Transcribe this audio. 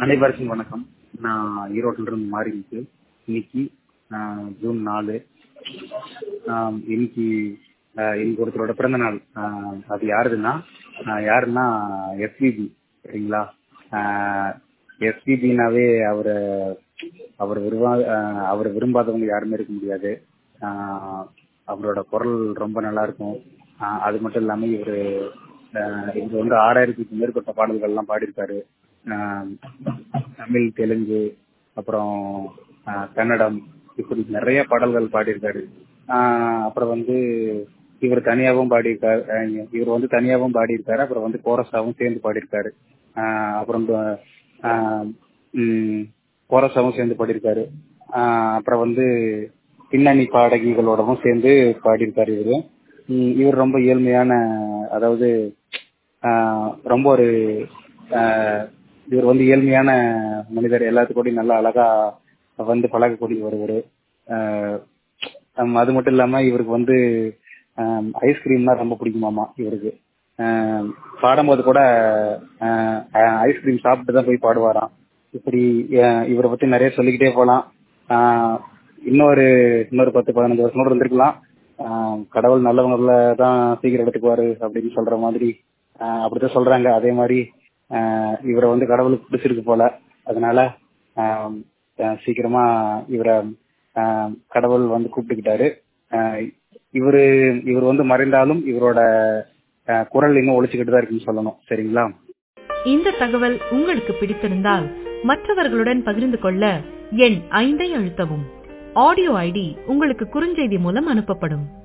அனைவருக்கும் வணக்கம் நான் ஈரோட்டில இருந்து மாறிக்கு இன்னைக்கு ஆஹ், ஜூன் நாலு ஆஹ், இன்னைக்கு ஆஹ், இன்னைக்கு ஒருத்தரோட பிறந்த நாள் ஆஹ், அது யாருதுன்னா ஆஹ், யாருன்னா எஸ்பிபி சரிங்களா எஸ்பிபினாவே அவரை அவர் விரும்பா ஆஹ், அவர் விரும்பாதவங்க யாருமே இருக்க முடியாது ஆஹ், அவரோட குரல் ரொம்ப நல்லா இருக்கும் ஆஹ், அது மட்டும் இல்லாம இவரு ஆஹ், இவர் வந்து ஆறாயிரத்துக்கு மேற்பட்ட பாடல்கள்லாம் பாடியிருக்காரு ஆஹ், தமிழ் தெலுங்கு அப்புறம் ஆஹ், கன்னடம் இப்படி நிறைய பாடல்கள் பாடியிருக்காரு ஆஹ், அப்புறம் வந்து இவர் தனியாகவும் பாடியிருக்காரு அஹ், இவர் வந்து தனியாகவும் பாடியிருக்காரு அப்புறம் வந்து கோரஸாவும் சேர்ந்து பாடியிருக்காரு ஆஹ், அப்புறம் ஆஹ், ம், கோரஸாவும் சேர்ந்து பாடியிருக்காரு ஆஹ், அப்புறம் வந்து பின்னணி பாடகிகளோடவும் சேர்ந்து பாடியிருக்காரு இவரு ம், இவர் ரொம்ப ஏழ்மையான அதாவது ஆஹ், ரொம்ப ஒரு ஆஹ், இவர் வந்து ஏழ்மையான மனிதர் எல்லாத்துக்கூடயும் நல்லா அழகா வந்து பழகக்கூடிய ஒருவர் அது மட்டும் இல்லாம இவருக்கு வந்து ஐஸ்கிரீம்னா ரொம்ப பிடிக்குமாமா இவருக்கு ஆஹ், பாடும்போது கூட ஐஸ்கிரீம் சாப்பிட்டு தான் போய் பாடுவாராம் இப்படி ஆஹ், இவரை பத்தி நிறைய சொல்லிக்கிட்டே போலாம் ஆஹ், இன்னொரு இன்னொரு பத்து பதினஞ்சு வருஷம் கூட இருந்திருக்கலாம் ஆஹ், கடவுள் நல்லவங்கள தான் சீக்கிரம் எடுத்துக்குவாரு அப்படின்னு சொல்ற மாதிரி ஆஹ், அப்படித்தான் சொல்றாங்க அதே மாதிரி ஆஹ், இவரை வந்து கடவுளுக்கு பிடிச்சிருக்கு போல அதனால ஆஹ், ஆஹ், சீக்கிரமா இவரை ஆஹ், கடவுள் வந்து கூப்பிட்டுக்கிட்டாரு ஆஹ், இவரு இவர் வந்து மறைந்தாலும் இவரோட ஆஹ், குரல் இன்னும் ஒழிச்சுக்கிட்டு தான் இருக்குன்னு சொல்லணும் சரிங்களா இந்த தகவல் உங்களுக்கு பிடித்திருந்தால் மற்றவர்களுடன் பகிர்ந்து கொள்ள எண் ஐந்தை அழுத்தவும் ஆடியோ ஐடி உங்களுக்கு குறுஞ்செய்தி மூலம் அனுப்பப்படும்